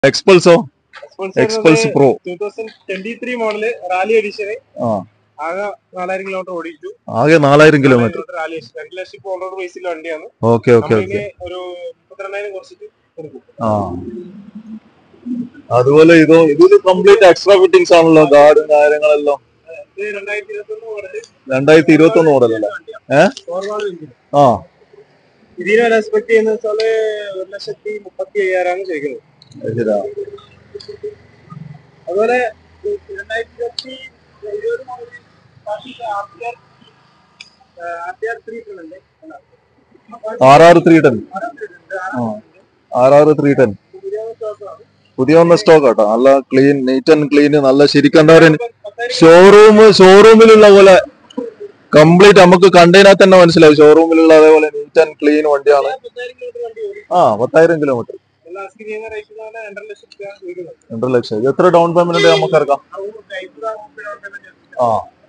എക്സ്പൾസോ Xpulse pro two thousand twenty three model rally edition ആ ആകെ നാലായിരം കിലോമീറ്റർ ഓടിച്ചു ആകെ നാലായിരം കിലോമീറ്റർ റാലി എഡിഷൻ രണ്ട് ലക്ഷം ഇപ്പോൾ ഓൺ റോഡ് ബേസിലെ വണ്ടിയാണ് ഓക്കെ ഓക്കെ ഓക്കെ നമ്മളിനി ഒരു മുപ്പത്തിരണ്ടായിരം കുറച്ചിട്ട് കൊടുക്കും ആ അതുപോലെ ഇതോ ഇതില് കംപ്ലീറ്റ് എക്സ്ട്രാ ഫിറ്റിംഗ്സ് ആണല്ലോ ഗാർഡും കാര്യങ്ങളെല്ലാം ഇത് രണ്ടായിരത്തി ഇരുപത്തി ഒന്ന് മോഡല് രണ്ടായിരത്തി ഇരുപത്തി ഒന്ന് മോഡലല്ലേ ഏ ഫോർവാൾ എഞ്ചിൻ ആ ഇതിനെ വില എക്സ്പെക്ട് ചെയ്യുന്ന വെച്ചാല് ഒരു ലക്ഷത്തി മുപ്പത്തി അയ്യായിരമാണ് ചോദിക്കുന്നത് അത് ശരിയാ. അതുപോലെ രണ്ടായിരത്തി ഇരുപത്തി ഇരുപത് model R T R three ഉണ്ട് R R three ten R R three ten പുതിയ വന്ന സ്റ്റോക്ക് കേട്ടോ നല്ല ക്ലീൻ നീറ്റ് ആൻഡ് ക്ലീൻ നല്ല ശരിക്കും എന്താ പറയുക ഷോറൂം ഷോറൂമിലുള്ള പോലെ കംപ്ലീറ്റ് നമുക്ക് കണ്ടതിനാൽ തന്നെ മനസ്സിലായി ഷോറൂമിലുള്ള അതേപോലെ നീറ്റ് ആൻഡ് ക്ലീൻ വണ്ടിയാണ് ആ പത്തായിരം കിലോമീറ്റർ രണ്ടര ലക്ഷം രൂപ രണ്ടര ലക്ഷം ഇത് എത്ര ഡൗൺ പേയ്മെന്റ് നമുക്ക് ഇറക്കാം ആ